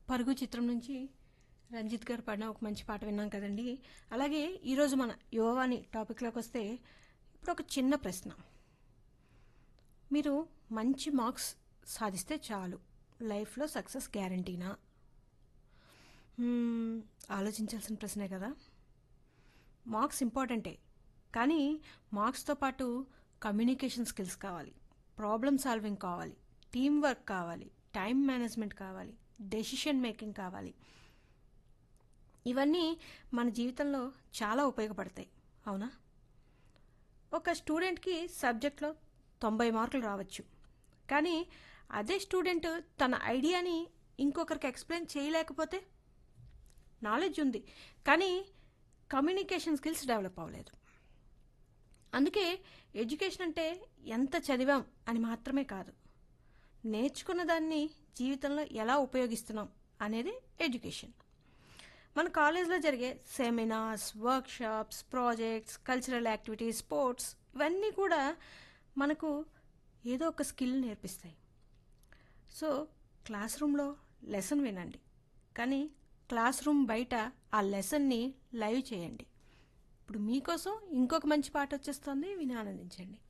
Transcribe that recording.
పరుగు చిత్రం నుంచి రంజిత్ గారు పాడిన ఒక మంచి పాట విన్నాం కదండి అలాగే ఈరోజు మన యువవాణి టాపిక్లోకి వస్తే ఇప్పుడు ఒక చిన్న ప్రశ్న మీరు మంచి మార్క్స్ సాధిస్తే చాలు లైఫ్లో సక్సెస్ గ్యారంటీనా మ్మ్, ఆలోచించాల్సిన ప్రశ్నే కదా మార్క్స్ ఇంపార్టెంటే కానీ మార్క్స్తో పాటు కమ్యూనికేషన్ స్కిల్స్ కావాలి ప్రాబ్లమ్ సాల్వింగ్ కావాలి టీం వర్క్ కావాలి టైం మేనేజ్మెంట్ కావాలి డెసిషన్ మేకింగ్ కావాలి ఇవన్నీ మన జీవితంలో చాలా ఉపయోగపడతాయి అవునా ఒక స్టూడెంట్కి సబ్జెక్ట్లో తొంభై మార్కులు రావచ్చు కానీ అదే స్టూడెంట్ తన ఐడియాని ఇంకొకరికి ఎక్స్ప్లెయిన్ చేయలేకపోతే నాలెడ్జ్ ఉంది కానీ కమ్యూనికేషన్ స్కిల్స్ డెవలప్ అవ్వలేదు అందుకే ఎడ్యుకేషన్ అంటే ఎంత చదివాం అని మాత్రమే కాదు నేర్చుకున్న దాన్ని జీవితంలో ఎలా ఉపయోగిస్తున్నాం అనేది ఎడ్యుకేషన్ మన కాలేజ్లో జరిగే seminars workshops projects cultural activities sports ఇవన్నీ కూడా మనకు ఏదో ఒక స్కిల్ నేర్పిస్తాయి సో క్లాస్ రూమ్లో లెసన్ వినండి కానీ క్లాస్ రూమ్ బయట ఆ లెసన్ని లైవ్ చేయండి ఇప్పుడు మీకోసం ఇంకొక మంచి పాట వచ్చేస్తుంది విని ఆనందించండి